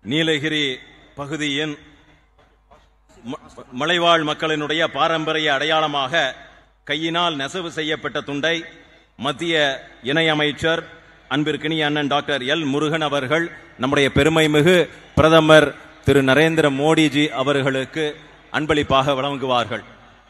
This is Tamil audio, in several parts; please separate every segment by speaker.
Speaker 1: நீலகிரி பகுதியின் ம- மலைவாழ் மக்களினுடைய பாரம்பரிய அடையாளமாக கையினால் நெசவு செய்யப்பட்ட துண்டை மத்திய இணையமைச்சர் அன்பிற்கினிய அண்ணன் டாக்டர் எல் முருகன் அவர்கள் நம்முடைய பெருமைமிகு பிரதமர் திரு நரேந்திர மோடிஜி அவர்களுக்கு அன்பளிப்பாக வழங்குவார்கள்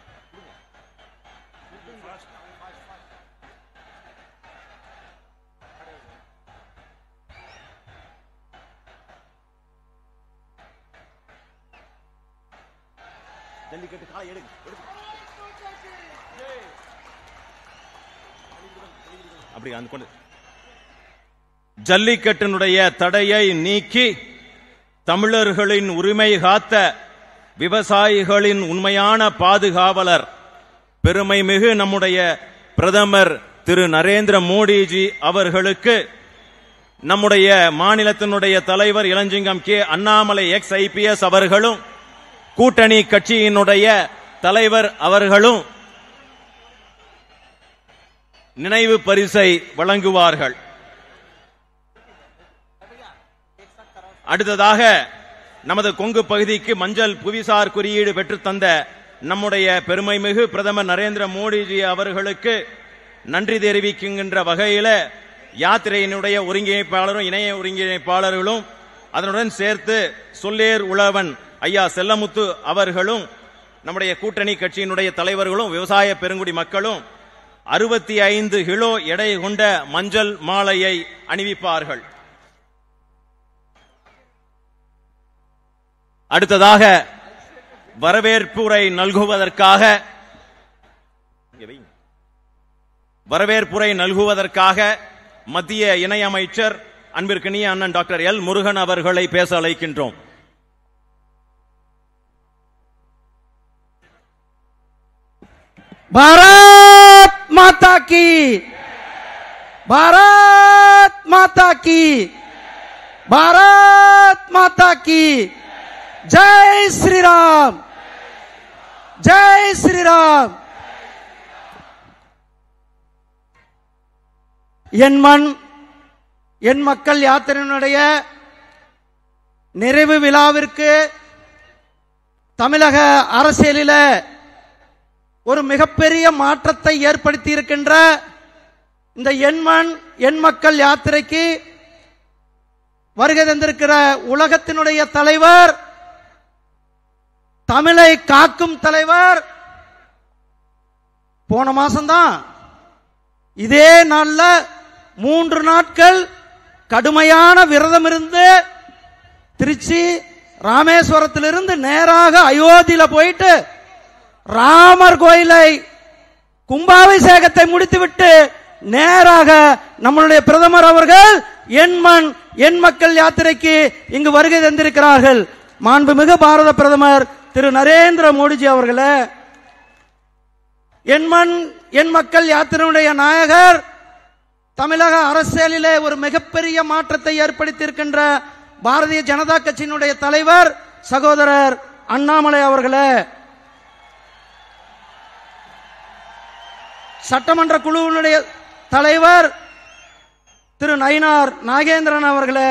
Speaker 1: அப்படி அந்த கொண்டு ஜல்லிக்கட்டினுடைய தடையை நீக்கி தமிழர்களின் உரிமை காத்த விவசாயிகளின் உண்மையான பாதுகாவலர் பெருமைமிகு நம்முடைய பிரதமர் திரு நரேந்திர மோடிஜி அவர்களுக்கு நம்முடைய மாநிலத்தினுடைய தலைவர் இளஞ்சிங்கம் கே அண்ணாமலை எக்ஸ் ஐபிஎஸ் அவர்களும் கூட்டணி கட்சியினுடைய தலைவர் அவர்களும் நினைவு பரிசை வழங்குவார்கள் அடுத்ததாக நமது கொங்கு பகுதிக்கு மஞ்சள் புவிசார் குறியீடு பெற்றுத் தந்த நம்முடைய பெருமைமிகு பிரதமர் நரேந்திர மோடிஜி அவர்களுக்கு நன்றி தெரிவிக்கின்ற வகையில யாத்திரையினுடைய ஒருங்கிணைப்பாளரும் இணைய ஒருங்கிணைப்பாளர்களும் அதனுடன் சேர்த்து சொல்லேர் உழவன் ஐயா செல்லமுத்து அவர்களும் நம்முடைய கூட்டணி கட்சியினுடைய தலைவர்களும் விவசாய பெருங்குடி மக்களும் அறுபத்தி ஐந்து கிலோ எடை கொண்ட மஞ்சள் மாலையை அணிவிப்பார்கள் அடுத்ததாக வரவேற்புரை நல்குவதற்காக இங்க வைங்க. வரவேற்புரை நல்குவதற்காக மத்திய இணையமைச்சர் அன்பிற்கினிய அண்ணன் டாக்டர் எல் முருகன் அவர்களை பேச அழைக்கின்றோம்
Speaker 2: भारत माता की भारत माता की भारत माता की जय श्री राम जय श्री राम என் மண் என் மக்கள் யாத்திரையினுடைய நிறைவு விழாவிற்கு தமிழக அரசியலில ஒரு மிகப்பெரிய மாற்றத்தை ஏற்படுத்தி இருக்கின்ற இந்த எண்மண் எண் மக்கள் யாத்திரைக்கு வருகை தந்திருக்கிற உலகத்தினுடைய தலைவர் தமிழை காக்கும் தலைவர் போன மாசம்தான் இதே நாள்ல மூன்று நாட்கள் கடுமையான விரதம் இருந்து திருச்சி ராமேஸ்வரத்திலிருந்து நேராக அயோத்தியில போயிட்டு ராமர் கோயிலை கும்பாபிஷேகத்தை முடித்துவிட்டு நேராக நம்மளுடைய பிரதமர் அவர்கள் என் மண் என் மக்கள் யாத்திரைக்கு இங்கு வருகை தந்திருக்கிறார்கள் மாண்புமிகு பாரத பிரதமர் திரு நரேந்திர மோடிஜி அவர்களே என் மண் என் மக்கள் யாத்திரையுடைய நாயகர் தமிழக அரசியலிலே ஒரு மிகப்பெரிய மாற்றத்தை ஏற்படுத்தியிருக்கின்ற பாரதிய ஜனதா கட்சியினுடைய தலைவர் சகோதரர் அண்ணாமலை அவர்களே சட்டமன்ற குழுவினுடைய தலைவர் திரு நயினார் நாகேந்திரன் அவர்களே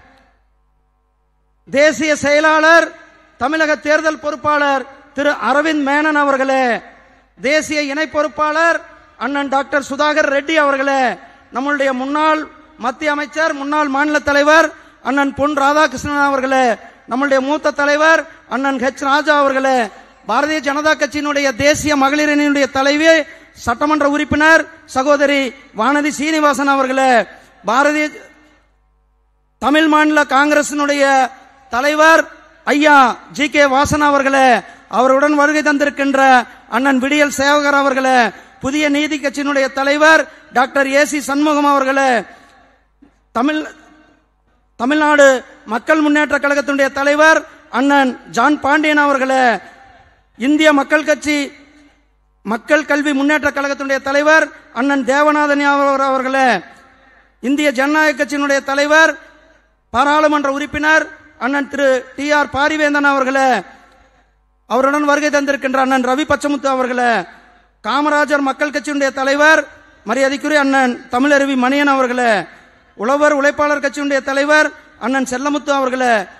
Speaker 2: தேசிய செயலாளர் தமிழக தேர்தல் பொறுப்பாளர் திரு அரவிந்த் மேனன் அவர்களே தேசிய இணை பொறுப்பாளர் அண்ணன் டாக்டர் சுதாகர் ரெட்டி அவர்களே நம்மளுடைய முன்னாள் மத்திய அமைச்சர் முன்னாள் மாநில தலைவர் அண்ணன் பொன் ராதாகிருஷ்ணன் அவர்களே நம்மளுடைய மூத்த தலைவர் அண்ணன் ஹெச் ராஜா அவர்களே பாரதிய ஜனதா கட்சியினுடைய தேசிய மகளிர் அணியினுடைய தலைவி சட்டமன்ற உறுப்பினர் சகோதரி வானதி சீனிவாசன் அவர்களே பாரதிய தமிழ் மாநில காங்கிரசினுடைய தலைவர் ஐயா ஜி கே வாசன் அவர்களே அவருடன் வருகை தந்திருக்கின்ற அண்ணன் விடியல் சேவகர் அவர்களே புதிய நீதி கட்சியினுடைய தலைவர் டாக்டர் ஏ சி சண்முகம் அவர்களே தமிழ் தமிழ்நாடு மக்கள் முன்னேற்ற கழகத்தினுடைய தலைவர் அண்ணன் ஜான் பாண்டியன் அவர்களே இந்திய மக்கள் கட்சி மக்கள் கல்வி முன்னேற்ற கழகத்தினுடைய தலைவர் அண்ணன் தேவநாதன் அவர் அவர்களே இந்திய ஜனநாயக கட்சியினுடைய தலைவர் பாராளுமன்ற உறுப்பினர் அண்ணன் திரு டி ஆர் பாரிவேந்தன் அவர்களே அவருடன் வருகை தந்திருக்கின்ற அண்ணன் ரவி பச்சமுத்து அவர்களே காமராஜர் மக்கள் கட்சியினுடைய தலைவர் மரியாதைக்குரிய அண்ணன் தமிழருவி மணியன் அவர்களே உழவர் உழைப்பாளர் கட்சியினுடைய தலைவர் அண்ணன் செல்லமுத்து அவர்களே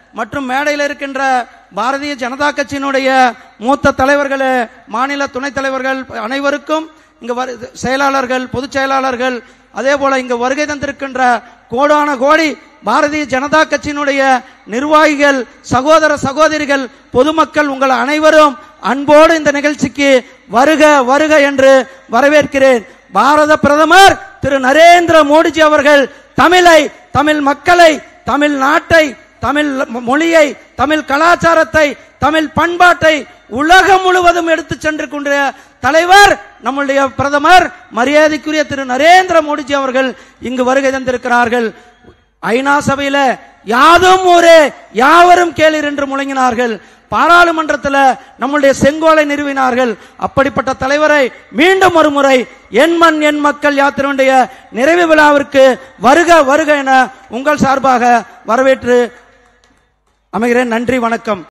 Speaker 2: மற்றும் மேடையில் இருக்கின்ற பாரதிய ஜனதா கட்சியினுடைய மூத்த தலைவர்களே மாநில துணைத் தலைவர்கள் அனைவருக்கும் இங்க வரு- செயலாளர்கள் பொதுச் செயலாளர்கள் அதே போல இங்க வருகை தந்திருக்கின்ற கோடான கோடி பாரதிய ஜனதா கட்சியினுடைய நிர்வாகிகள் சகோதர சகோதரிகள் பொதுமக்கள் உங்கள் அனைவரும் அன்போடு இந்த நிகழ்ச்சிக்கு வருக வருக என்று வரவேற்கிறேன் பாரத பிரதமர் திரு நரேந்திர மோடிஜி அவர்கள் தமிழை தமிழ் மக்களை தமிழ் நாட்டை தமிழ் மொழியை தமிழ் கலாச்சாரத்தை தமிழ் பண்பாட்டை உலகம் முழுவதும் எடுத்து சென்று கொண்ட தலைவர் நம்முடைய பிரதமர் மரியாதைக்குரிய திரு நரேந்திர மோடிஜி அவர்கள் இங்கு வருகை தந்திருக்கிறார்கள் ஐநா சபையில யாதும் ஊரே யாவரும் கேளீர் என்று முழங்கினார்கள் பாராளுமன்றத்தில் நம்முடைய செங்கோலை நிறுவினார்கள் அப்படிப்பட்ட தலைவரை மீண்டும் ஒரு முறை என் மண் என் மக்கள் யாத்திரையுடைய நிறைவு விழாவிற்கு வருக வருக என உங்கள் சார்பாக வரவேற்று அமைகிறேன் நன்றி வணக்கம்